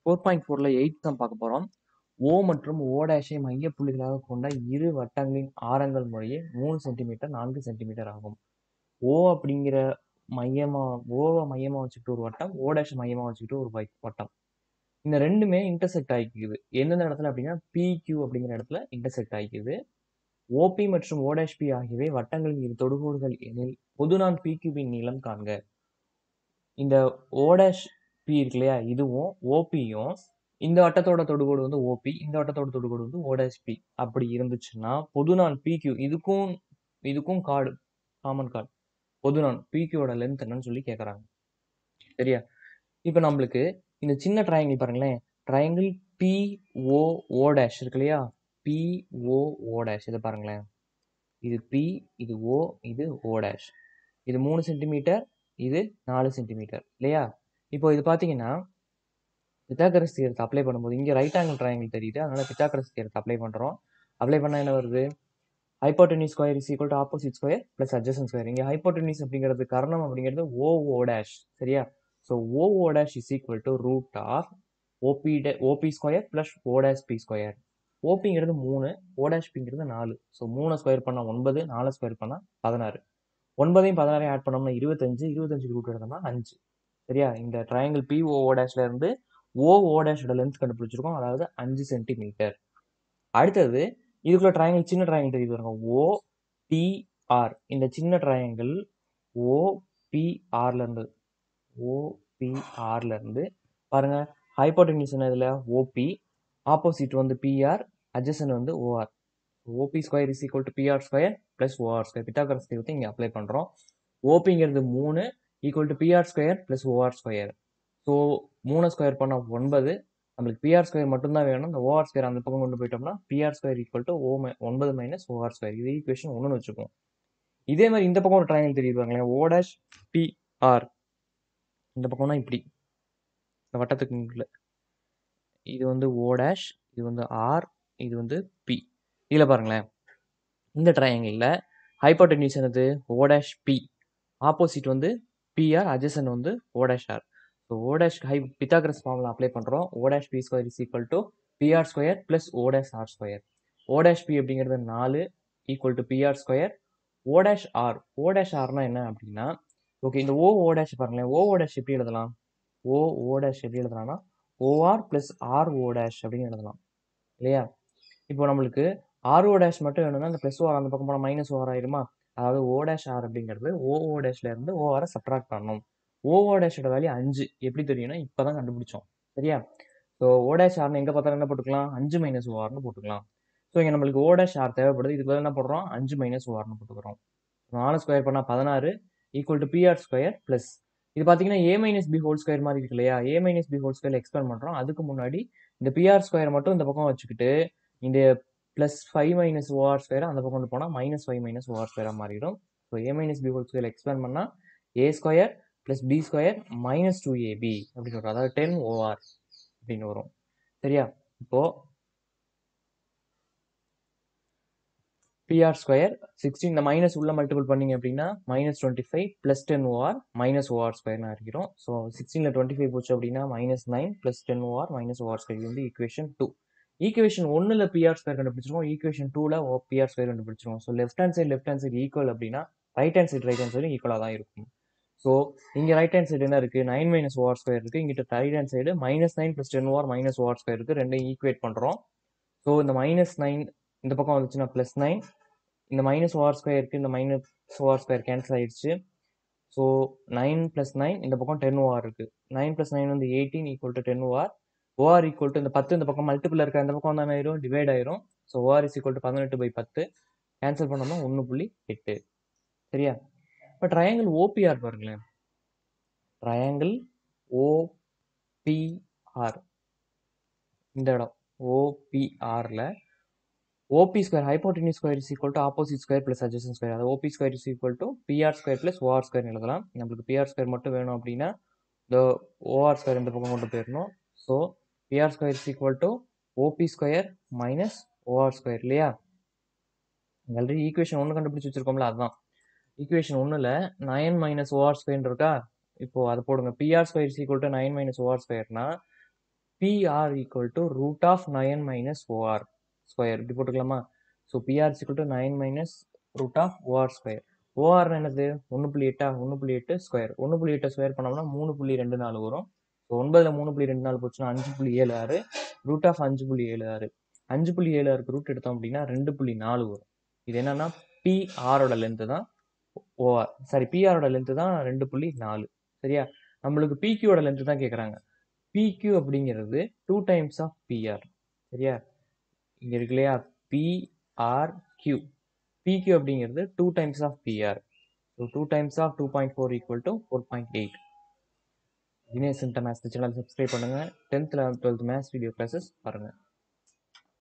four point ஃபோரில் eight தான் பார்க்க போகிறோம் ஓ மற்றும் ஓ டேஷை மைய புள்ளிகளாக கொண்ட இரு வட்டங்களின் ஆரங்கள் முறையே மூணு சென்டிமீட்டர் நான்கு சென்டிமீட்டர் ஆகும் ஓ அப்படிங்கிற மையமா ஓவை மையமாக வச்சுக்கிட்டு ஒரு வட்டம் ஓ டேஷ் மையமாக வச்சுக்கிட்டு ஒரு வை- வட்டம் இந்த ரெண்டுமே இன்டர்செக்ட் ஆகிக்குது எந்தெந்த இடத்துல அப்படின்னா PQ அப்படிங்கிற இடத்துல இன்டர்செக்ட் ஆகிக்குது ஓபி மற்றும் ஓ டேஷ் பி ஆகியவை வட்டங்களின் இரு தொடுகோடுகள் எனில் பொதுநான் பிக்யூவின் நீளம் காண்க இந்த ஓ டேஷ் பி இருக்கு இல்லையா இதுவும் ஓபியும் இந்த வட்டத்தோட தொடுகோடு வந்து ஓபி இந்த வட்டத்தோட தொடுகோடு வந்து ஓ டேஷ் பி அப்படி இருந்துச்சுன்னா பொதுநான் பிக்யூ இதுக்கும் இதுக்கும் கார்டு காமன் கார்டு பொதுநான் பிக்யூவோட லென்த் என்னன்னு சொல்லி கேட்குறாங்க சரியா இப்போ நம்மளுக்கு இந்த சின்ன ட்ரையாங்கிள் பாருங்களேன் triangle P O O dash இருக்கு இல்லையா பி ஓ ஓ டேஷ் இதை பாருங்களேன் இது பி இது ஓ இது ஓ டேஷ் இது மூணு சென்டிமீட்டர் இது நாலு சென்டிமீட்டர் இல்லையா இப்போ இது பார்த்தீங்கன்னா பித்தாகரஸ் தியரத்தை அப்ளை பண்ணும்போது இங்கே ரைட் ஆங்கிள் ட்ரையாங்கிள் தெரியுது அதனால பித்தாகரஸ் தியரத்தை அப்ளை பண்ணுறோம் அப்ளை பண்ணால் என்ன வருது hypotenuse square is equal to opposite square plus adjacent square இங்கே ஹைப்போட்டனிஸ் அப்படிங்கிறது கர்ணம் அப்படிங்கிறது ஓ ஓ டேஷ் சரியா so O O dash is equal to root of O P டே O P square plus O dash P square ஓபிங்கிறது மூணு O dash பிங்கிறது நாலு ஸோ மூணு ஸ்கொயர் பண்ணால் ஒன்பது நாலு ஸ்கொயர் பண்ணால் பதினாறு ஒன்பதையும் பதினாறையும் ஆட் பண்ணோம்னா இருபத்தஞ்சு இருபத்தஞ்சு ரூட் எடுத்தோம்னா அஞ்சு சரியா இந்த ட்ரையாங்கிள் பி ஓ ஓ டேஷ்ல இருந்து ஓ ஓ டேஷோட லென்த் கண்டுபிடிச்சிருக்கோம் அதாவது அஞ்சு சென்டிமீட்டர் அடுத்தது இதுக்குள்ள ட்ரையாங்கிள் சின்ன ட்ரையாங்கிள் தெரியுது பாருங்க ஓ டி ஆர் இந்த சின்ன ட்ரையாங்கிள் ஓ பி ஆர்ல இருந்து ஓ பி ஆர்ல இருந்து பாருங்க ஹைப்போட்டெனிஸ் இதுல ஓபி ஆப்போசிட் வந்து பிஆர் அட்ஜசன் வந்து O R O P square is equal to P R square plus O R square Pythagoras தீர்த்து இங்கே அப்ளை பண்ணுறோம் ஓபிங்கிறது மூணு equal to P R square plus O R square so மூணு ஸ்கொயர் பண்ணால் ஒன்பது நம்மளுக்கு பிஆர் ஸ்கொயர் மட்டும்தான் வேணும் இந்த ஓஆர் ஸ்கொயர் அந்த பக்கம் கொண்டு போயிட்டோம்னா P R square equal to O ஒன்பது மைனஸ் ஓஆர் ஸ்கொயர் இது ஈக்குவேஷன் ஒன்றுன்னு வச்சுக்கோம் இதே மாதிரி இந்த பக்கம் ஒரு ட்ரையாங்கிள் தெரியுது பாருங்களேன் ஓ டேஷ் பிஆர் இந்த பக்கம்னா இப்படி இந்த வட்டத்துக்கு உள்ள இது வந்து ஓ டேஷ் இது வந்து ஆர் இது வந்து பி இதில் பாருங்களேன் இந்த ட்ரையாங்கிளில் ஹைப்போட்டெனியூஸ் என்னது ஓ டேஷ் பி ஆப்போசிட் வந்து பிஆர் அட்ஜசன் வந்து O dash R so O dash ஹை பித்தாகரஸ் ஃபார்முலா அப்ளை பண்ணுறோம் O dash P square is equal to P R square plus O dash R square O dash P அப்படிங்கிறது நாலு equal to P R square O dash R O dash ஆர்னா என்ன அப்படின்னா okay இந்த ஓ O dash பாருங்களேன் ஓ O dash எப்படி எழுதலாம் ஓ O dash எப்படி எழுதலாம்னா O R plus R O dash அப்படின்னு எழுதலாம் இல்லையா இப்போ நம்மளுக்கு ஆர் ஓ டேஷ் மட்டும் வேணும்னா அந்த ப்ளஸ் ஓஆர் அந்த பக்கம் போனால் மைனஸ் ஓஆர் ஆயிருமா அதாவது ஓ டேஷ் ஆர் அப்படிங்கிறது ஓ ஓ டேஷ்ல இருந்து ஓஆரை சப்ட்ராக்ட் பண்ணணும் ஓ ஓ டேஷோட வேல்யூ அஞ்சு எப்படி தெரியும்னா இப்போ தான் கண்டுபிடிச்சோம் சரியா ஸோ ஓ டேஷ் ஆர்னு எங்கே பார்த்தாலும் என்ன போட்டுக்கலாம் அஞ்சு மைனஸ் ஓஆர்னு போட்டுக்கலாம் ஸோ இங்கே நம்மளுக்கு ஓ டேஷ் ஆர் தேவைப்படுது இதுக்கு பதிலா என்ன போடுறோம் அஞ்சு மைனஸ் ஓஆர்னு போட்டுக்கிறோம் நாலு ஸ்கொயர் பண்ணால் பதினாறு equal to P R square plus இது பார்த்தீங்கன்னா A minus B whole square மாதிரி இருக்கு இல்லையா A minus B whole square expand பண்ணுறோம் அதுக்கு முன்னாடி இந்த பிஆர் ஸ்கொயர் மட்டும் இந்த பக்கம் வச்சுக்கிட்டு இந்த plus five minus O R square அந்த பக்கம் கொண்டு போனால் மைனஸ் ஃபைவ் மைனஸ் ஓஆர் ஸ்கொயராக மாறிடும் so A minus B whole square expand பண்ணால் A square plus B square minus two A B அப்படின்னு வரும் அதாவது டென் ஓஆர் அப்படின்னு வரும் சரியா இப்போ பிஆர் ஸ்கொயர் சிக்ஸ்டீன் இந்த மைனஸ் உள்ள மல்டிபிள் பண்ணீங்க அப்படின்னா minus twenty five plus ten O R minus O R ஸ்கொயர்னு இருக்கிறோம் ஸோ சிக்ஸ்டீனில் டுவெண்ட்டி ஃபைவ் போச்சு அப்படின்னா minus nine plus ten O R minus O R square இது வந்து ஈக்குவேஷன் டூ ஈக்குவேஷன் ஒன்றில் பிஆர் ஸ்கொயர் கண்டுபிடிச்சிருக்கோம் ஈக்குவேஷன் டூவில் ஓ பிஆர் ஸ்கொயர் கண்டுபிடிச்சிருக்கோம் so left hand side left hand side equal அப்படின்னா right hand side right hand side ஈக்குவலாக தான் இருக்கும் ஸோ இங்கே ரைட் ஹேண்ட் சைடு என்ன இருக்குது நைன் மைனஸ் ஓஆர் ஸ்கொயர் இருக்குது இங்கிட்ட right hand side minus nine plus ten O R minus O R square இருக்குது ரெண்டையும் ஈக்குவேட் பண்ணுறோம் ஸோ இந்த மைனஸ் நைன் இந்த பக்கம் வந்துச்சுன்னா ப்ளஸ் நைன் இந்த மைனஸ் ஓஆர் ஸ்கொயர் இருக்குது இந்த மைனஸ் ஓஆர் ஸ்கொயர் கேன்சல் ஆயிடுச்சு ஸோ நைன் ப்ளஸ் நைன் இந்த பக்கம் டென் ஓஆர் இருக்குது நைன் ப்ளஸ் நைன் வந்து eighteen equal to ten O R O R equal to இந்த பத்து இந்த பக்கம் மல்டிபிள் இருக்க இந்த பக்கம் வந்து ஆயிரும் டிவைட் ஆயிரும் so O R is equal to பதினெட்டு பை பத்து கேன்சல் பண்ணோம்னா ஒன்று புள்ளி எட்டு சரியா இப்போ ட்ரையாங்கிள் ஓபிஆர் பாருங்களேன் ட்ரையாங்கிள் ஓபிஆர் இந்த இடம் ஓபிஆரில் O P square hypotenuse square is equal to opposite square plus adjacent square அது O P square is equal to P R square plus O R square எழுதலாம் நம்மளுக்கு பிஆர் ஸ்கொயர் மட்டும் வேணும் அப்படின்னா இந்த ஓஆர் ஸ்கொயர் இந்த பக்கம் கொண்டு போயிடணும் so P R square is equal to O P square minus O R square இல்லையா ஆல்ரெடி ஈக்குவேஷன் ஒன்று கண்டுபிடிச்சி வச்சிருக்கோம்ல அதுதான் ஈக்குவேஷன் ஒன்றில் நைன் மைனஸ் ஓஆர் ஸ்கொயர் இருக்கா இப்போ அதை போடுங்க P R square is equal to nine minus O R ஸ்கொயர்னா P R equal to root of nine minus O R square இப்படி போட்டுக்கலாமா so P R equal to nine minus root of O R square O R என்னது ஒன்று புள்ளி எட்டா ஒன்று புள்ளி எட்டு ஸ்கொயர் ஒன்று புள்ளி எட்டை ஸ்கொயர் பண்ணோம்னா மூணு புள்ளி ரெண்டு நாலு வரும் ஸோ ஒன்பதில் மூணு புள்ளி ரெண்டு நாலு போச்சுன்னா அஞ்சு புள்ளி ஏழு ஆறு ரூட் ஆஃப் அஞ்சு புள்ளி ஏழு ஆறு அஞ்சு புள்ளி ஏழு ஆறுக்கு ரூட் எடுத்தோம் அப்படின்னா ரெண்டு புள்ளி நாலு வரும் இது என்னன்னா பிஆரோட லென்த்து தான் ஓஆர் சாரி பிஆரோட லென்த்து தான் ரெண்டு புள்ளி நாலு சரியா நம்மளுக்கு பிக்யூவோட லென்த்து தான் கேட்குறாங்க பிக்யூ அப்படிங்கிறது டூ டைம்ஸ் ஆஃப் பிஆர் சரியா இங்கே இருக்கு இல்லையா பிஆர் கியூ பிக்யூ அப்படிங்கிறது two times of P R so two times of two point four equal to four point eight Dinesh inter maths channel subscribe பண்ணுங்கள் tenth eleventh twelfth maths video classes பாருங்கள்